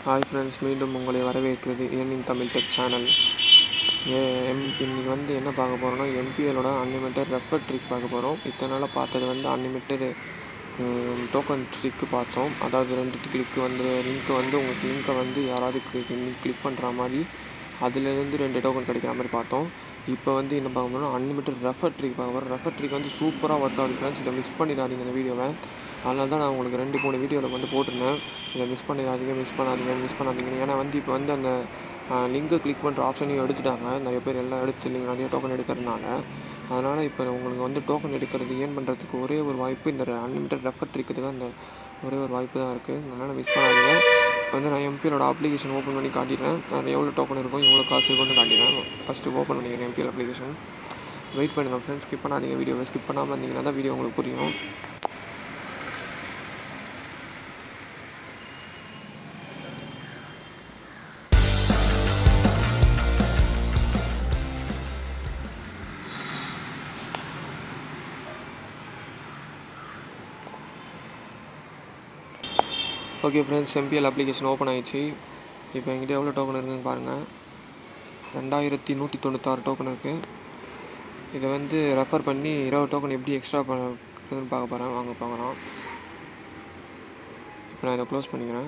hi friends மீண்டும் உங்களை வரவேற்கிறது ஏர்னிங் தமிழ் டெக் சேனல் எம் இன்றைக்கி வந்து என்ன பார்க்க போகிறோம்னா எம்பிஎலோட அன்லிமிட்டட் ரெஃபர் ட்ரிக் பார்க்க போகிறோம் இத்தனை நாளாக பார்த்தது வந்து அன்லிமிட்டட் டோக்கன் ட்ரிக்கு பார்த்தோம் அதாவது ரெண்டு கிளிக்கு வந்து லிங்க்கு வந்து உங்களுக்கு லிங்க்கை வந்து யாராவது கிளிக் கிளிக் பண்ணுற மாதிரி அதுலேருந்து ரெண்டு டோக்கன் கிடைக்கிற மாதிரி பார்த்தோம் இப்போ வந்து என்ன பார்க்க போகிறோம் அன்லிமிட்டட் ரெஃபர் ட்ரிக் பார்க்க போகிறோம் ரெஃபர் ட்ரிக் வந்து சூப்பராக ஒர்க் ஆகுது ஃப்ரெண்ட்ஸ் இதை மிஸ் பண்ணிடாதீங்க இந்த வீடியோவை அதனால தான் நான் உங்களுக்கு ரெண்டு மூணு வீடியோவில் வந்து போட்டிருந்தேன் இதை மிஸ் பண்ணிடாதீங்க மிஸ் பண்ணாதீங்க மிஸ் பண்ணாதீங்க ஏன்னா வந்து இப்போ வந்து அந்த லிங்கை கிளிக் பண்ணுற ஆப்ஷனையும் எடுத்துட்டாங்க நிறைய பேர் எல்லாம் எடுத்து நீங்கள் நிறைய டோக்கன் எடுக்கிறதுனால அதனால் இப்போ உங்களுக்கு வந்து டோக்கன் எடுக்கிறது ஏன் பண்ணுறதுக்கு ஒரே ஒரு வாய்ப்பு இந்த அன்லிமிட்டட் ரெஃபர் ட்ரிக்கு அந்த ஒரே ஒரு வாய்ப்பு தான் இருக்குது அதனால் மிஸ் பண்ணாதீங்க இப்போ வந்து நான் எம்பிஎலோட அப்ளிகேஷன் ஓப்பன் பண்ணி காட்டிடுறேன் அதில் எவ்வளோ டோக்கன் இருக்கும் எவ்வளோ காசு இருக்கும்னு காட்டிடுறேன் ஃபஸ்ட்டு ஓப்பன் பண்ணிக்கிறேன் எம்பிஎல் அப்ளிகேஷன் வெயிட் பண்ணுங்கள் ஃப்ரெண்ட்ஸ் ஸ்கிப் பண்ணாதீங்க வீடியோவை ஸ்கிப் பண்ணாமல் இருந்தீங்கன்னா தான் வீடியோ உங்களுக்கு புரியும் okay friends MPL application open ஆயிடுச்சு இப்போ என்கிட்ட எவ்வளோ டோக்கன் இருக்குதுன்னு பாருங்கள் ரெண்டாயிரத்தி நூற்றி தொண்ணூத்தாறு டோக்கன் இருக்குது இதை வந்து ரெஃபர் பண்ணி இருபது டோக்கன் எப்படி எக்ஸ்ட்ரா பண்ணுறதுன்னு பார்க்க போகிறேன் வாங்க பார்க்கலாம் இப்போ நான் இதை க்ளோஸ் பண்ணிக்கிறேன்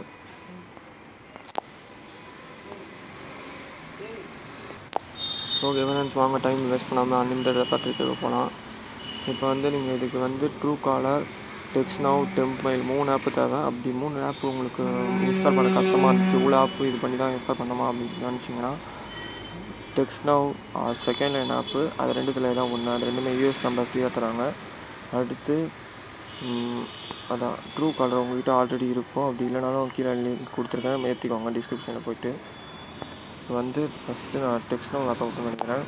ஓகே ஃப்ரெண்ட்ஸ் வாங்க டைம் வேஸ்ட் பண்ணாமல் அன்லிமிட்டட் ரெஃபர் ட்ரிக்கு போகலாம் இப்போ வந்து நீங்கள் இதுக்கு வந்து true caller text now temp mail மூணு ஆப்பு தேவை அப்படி மூணு ஆப் உங்களுக்கு இன்ஸ்டால் பண்ண கஷ்டமாக இருந்துச்சு இவ்வளோ ஆப்பு இது பண்ணி தான் ரெஃபர் பண்ணணுமா அப்படின்னு நினச்சிங்கன்னா text now second line app அது ரெண்டுத்தில் தான் ஒன்று அது ரெண்டுமே யூஎஸ் நம்பர் ஃப்ரீயாக தராங்க அடுத்து அதான் ட்ரூ காலர் உங்கள்கிட்ட ஆல்ரெடி இருக்கும் அப்படி இல்லைனாலும் கீழே லிங்க் கொடுத்துருக்கேன் ஏற்றிக்கோங்க டிஸ்கிரிப்ஷனில் போய்ட்டு வந்து ஃபஸ்ட்டு நான் டெக்ஸ்ட் நவ் ஆப்பை ஓப்பன் பண்ணிக்கிறேன்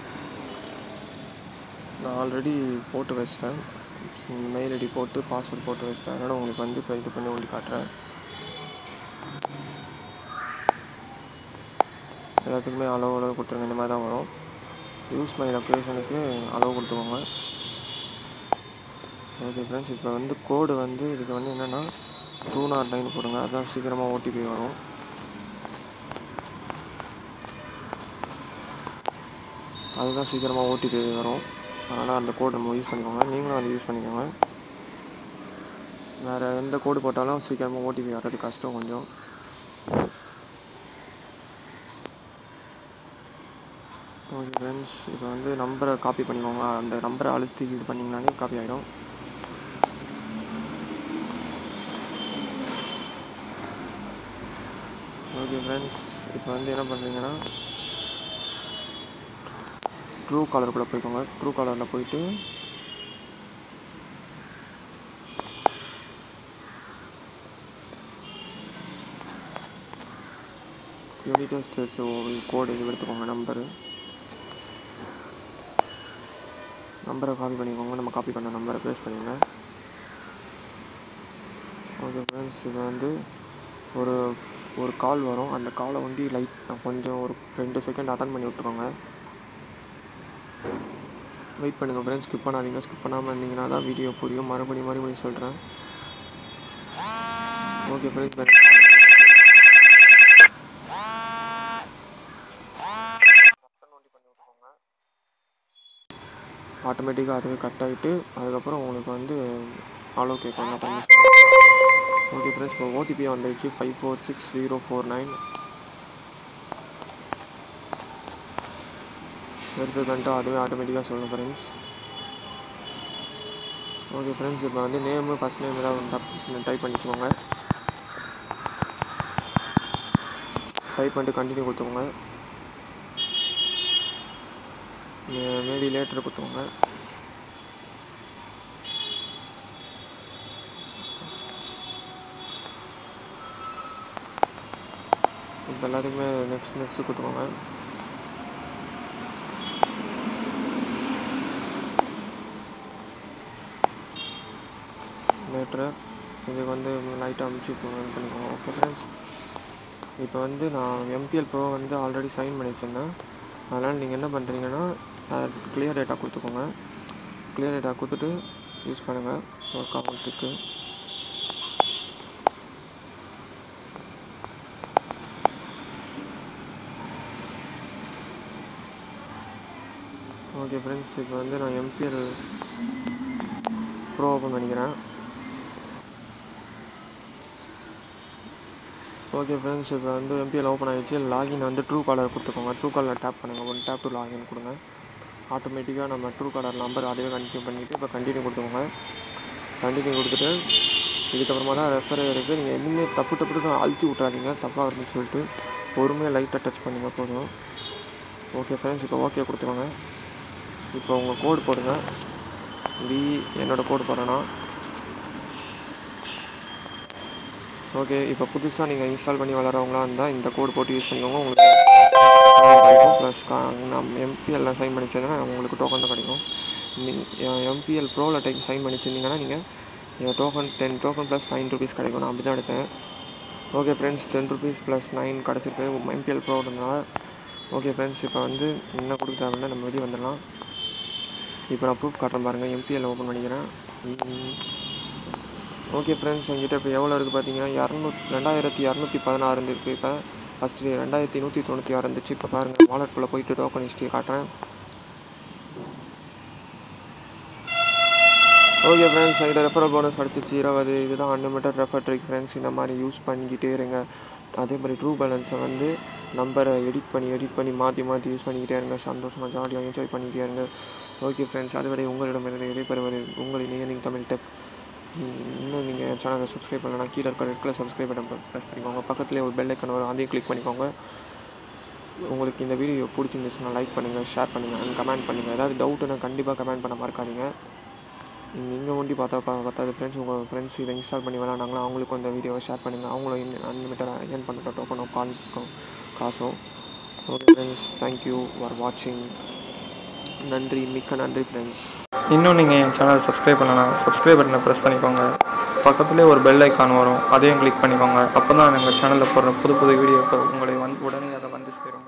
நான் ஆல்ரெடி போட்டு வச்சிட்டேன் மெயில் ஐடி போட்டு பாஸ்வேர்ட் போட்டு வச்சிட்டேன் அதனால் உங்களுக்கு வந்து இப்போ இது பண்ணி உங்களுக்கு காட்டுறேன் எல்லாத்துக்குமே அளவு அளவு கொடுத்துருங்க இந்த மாதிரி தான் வரும் யூஸ் மை லொக்கேஷனுக்கு அளவு கொடுத்துக்கோங்க ஓகே ஃப்ரெண்ட்ஸ் இப்போ வந்து கோடு வந்து இதுக்கு வந்து என்னென்னா டூ நாட் நைன் போடுங்க அதுதான் சீக்கிரமாக ஓடிபி வரும் அதுதான் சீக்கிரமாக ஓடிபி வரும் அதனால் அந்த கோடு நம்ம யூஸ் பண்ணிக்கோங்க நீங்களும் அதை யூஸ் பண்ணிக்கோங்க வேறு எந்த கோடு போட்டாலும் சீக்கிரமாக ஓடிபி வர்றது கஷ்டம் கொஞ்சம் ஓகே ஃப்ரெண்ட்ஸ் இப்போ வந்து நம்பரை காப்பி பண்ணிக்கோங்க அந்த நம்பரை அழுத்தி இது பண்ணிங்கனாலே காப்பி ஆகிடும் ஓகே ஃப்ரெண்ட்ஸ் இப்போ வந்து என்ன பண்ணுறீங்கன்னா ட்ரூ காலருக்குள்ளே போய்க்கோங்க ட்ரூ காலரில் போயிட்டு யூனிட் ஸ்டேட்ஸ் கோடு இது எடுத்துக்கோங்க நம்பரு நம்பரை காப்பி பண்ணிக்கோங்க நம்ம காப்பி பண்ண நம்பரை பேஸ்ட் பண்ணிங்க ஓகே ஃப்ரெண்ட்ஸ் இது வந்து ஒரு ஒரு கால் வரும் அந்த காலை வந்து லைட் கொஞ்சம் ஒரு ரெண்டு செகண்ட் அட்டன் பண்ணி விட்ருக்கோங்க வெயிட் பண்ணுங்கள் ஃப்ரெண்ட்ஸ் ஸ்கிப் பண்ணாதீங்க ஸ்கிப் பண்ணாமல் இருந்தீங்கன்னா தான் வீடியோ புரியும் மறுபடியும் மறுபடியும் சொல்கிறேன் ஓகே ஃப்ரெண்ட்ஸ் ஆட்டோமேட்டிக்காக அதுவே கட் ஆகிட்டு அதுக்கப்புறம் உங்களுக்கு வந்து அலோ கேட்கும் என்ன பண்ணி ஓகே ஃப்ரெண்ட்ஸ் இப்போ ஓடிபி வந்துடுச்சு five four six zero four nine verify பண்ணிட்டு அதுவே ஆட்டோமேட்டிக்காக சொல்லணும் ஃப்ரெண்ட்ஸ் ஓகே ஃப்ரெண்ட்ஸ் இப்போ வந்து நேமு ஃபஸ்ட் நேம் ஏதாவது டைப் பண்ணிக்கோங்க டைப் பண்ணிட்டு கண்டினியூ கொடுத்துக்கோங்க மேபி லேட்டர் கொடுத்துக்கோங்க இப்போ எல்லாத்துக்குமே நெக்ஸ்ட் நெக்ஸ்ட் கொடுத்துக்கோங்க லேட்ரு இதுக்கு வந்து லைட்டாக அமுச்சு பண்ணிக்கோங்க ஓகே ஃப்ரெண்ட்ஸ் இப்போ வந்து நான் எம்பிஎல் ப்ரோ வந்து ஆல்ரெடி சைன் பண்ணி வச்சுருந்தேன் அதனால் நீங்கள் என்ன பண்ணுறீங்கன்னா கிளியர் டேட்டா கொடுத்துக்கோங்க கிளியர் டேட்டா கொடுத்துட்டு யூஸ் பண்ணுங்கள் ஒர்க் அக்கௌண்ட்டுக்கு ஓகே ஃப்ரெண்ட்ஸ் இப்போ வந்து நான் எம்பிஎல் ப்ரோ ஓப்பன் பண்ணிக்கிறேன் ஓகே ஃப்ரெண்ட்ஸ் இப்போ வந்து எம்பிஎல் ஓப்பன் ஆகிடுச்சு லாகின் வந்து ட்ரூ காலர் கொடுத்துக்கோங்க ட்ரூ காலர் டேப் பண்ணுங்கள் ஒன் டேப் டு லாகின் கொடுங்க ஆட்டோமேட்டிக்காக நம்ம ட்ரூ காலர் நம்பர் அதுவே கண்டினியூ பண்ணிவிட்டு இப்போ கண்டினியூ கொடுத்துக்கோங்க கண்டினியூ கொடுத்துட்டு இதுக்கப்புறமா தான் ரெஃபரே இருக்குது நீங்கள் எதுவுமே தப்பு தப்பு அழுத்தி விட்றாதீங்க தப்பாக வருதுன்னு சொல்லிட்டு பொறுமையாக லைட்டாக டச் பண்ணுங்க போதும் ஓகே ஃப்ரெண்ட்ஸ் இப்போ ஓகே கொடுத்துக்கோங்க இப்போ உங்கள் கோடு போடுங்க வி என்னோடய கோடு போடுறேன்னா ஓகே இப்போ புதுசாக நீங்கள் இன்ஸ்டால் பண்ணி வளரவங்களா இருந்தால் இந்த கோடு போட்டு யூஸ் பண்ணிக்கோங்க உங்களுக்கு கிடைக்கும் ப்ளஸ் நம்ம எம்பிஎல்ல சைன் பண்ணி வச்சிருந்தா உங்களுக்கு டோக்கன் தான் கிடைக்கும் நீங்கள் எம்பிஎல் ப்ரோவில் டைம் சைன் பண்ணி வச்சிருந்தீங்கன்னா நீங்கள் token ten token plus nine rupees கிடைக்கும் நான் அப்படி தான் எடுத்தேன் okay friends ten rupees plus nine கிடச்சிருக்கு எம்பிஎல் ப்ரோன்றதுனால ஓகே ஃப்ரெண்ட்ஸ் இப்போ வந்து என்ன கொடுக்க தேவையில்ல நம்ம வெளியே வந்துடலாம் இப்போ நான் ப்ரூஃப் காட்டுறேன் பாருங்கள் எம்பிஎல் ஓப்பன் பண்ணிக்கிறேன் ஓகே ஃப்ரெண்ட்ஸ் என்கிட்ட இப்போ எவ்வளோ இருக்குது பார்த்தீங்கன்னா இரநூத் ரெண்டாயிரத்தி இரநூத்தி பதினாறு இருந்துருக்கு இப்போ ஃபஸ்ட்டு ரெண்டாயிரத்தி நூற்றி தொண்ணூற்றி ஆறு இருந்துச்சு இப்போ பாருங்கள் வாலெட்டுக்குள்ளே போயிட்டு டோக்கன் ஹிஸ்ட்ரி காட்டுறேன் ஓகே ஃப்ரெண்ட்ஸ் என்கிட்ட ரெஃபரல் போனஸ் அடிச்சிச்சு இருபது இதுதான் அன்லிமிட்டட் ரெஃபர் ட்ரிக் ஃப்ரெண்ட்ஸ் இந்த மாதிரி யூஸ் பண்ணிக்கிட்டே இருங்க அதே மாதிரி ட்ரூ பேலன்ஸை வந்து நம்பரை எடிட் பண்ணி எடிட் பண்ணி மாற்றி மாற்றி யூஸ் பண்ணிக்கிட்டே இருங்க சந்தோஷமாக ஜாலியாக என்ஜாய் பண்ணிக்கிட்டே இருங்க ஓகே ஃப்ரெண்ட்ஸ் அதுவரை உங்களிடமிருந்து இடைபெறுவது உங்களின் நீங்கள் தமிழ் டெக் இன்னும் நீங்கள் என் சேனலை சப்ஸ்கிரைப் பண்ணலன்னா கீழே இருக்க red colour subscribe button press பண்ணிக்கோங்க பக்கத்துலேயே ஒரு பெல் ஐக்கன் வரும் அதையும் கிளிக் பண்ணிக்கோங்க உங்களுக்கு இந்த வீடியோ பிடிச்சிருந்துச்சுன்னா லைக் பண்ணுங்கள் ஷேர் பண்ணுங்கள் அண்ட் கமெண்ட் பண்ணுங்கள் ஏதாவது டவுட்டுன்னா கண்டிப்பாக கமெண்ட் பண்ண மறக்காதீங்க நீங்கள் ஒண்டி பார்த்தா பா பத்தாது ஃப்ரெண்ட்ஸ் உங்கள் ஃப்ரெண்ட்ஸ் இதை இன்ஸ்டால் பண்ணி விளாண்டாங்களா அவங்களுக்கும் இந்த வீடியோவை ஷேர் பண்ணுங்கள் அவங்களும் அன்லிமிட்டடாக ஏர்ன் பண்ணுற டோக்கனும் கால்ஸ்க்கும் காசும் ஓகே ஃப்ரெண்ட்ஸ் தேங்க்யூ ஃபார் வாட்சிங் நன்றி மிக்க நன்றி ஃப்ரெண்ட்ஸ் இன்னும் நீங்கள் என் சேனலை சப்ஸ்கிரைப் பண்ணலாம் சப்ஸ்கிரைப் பட்டனை ப்ரெஸ் பண்ணிக்கோங்க பக்கத்துலேயே ஒரு பெல் ஐக்கான் வரும் அதையும் கிளிக் பண்ணிக்கோங்க அப்போ தான் எங்கள் சேனலில் போடுற புது புது வீடியோக்கள் உங்களை வந்து உடனே அதை வந்து சேரும்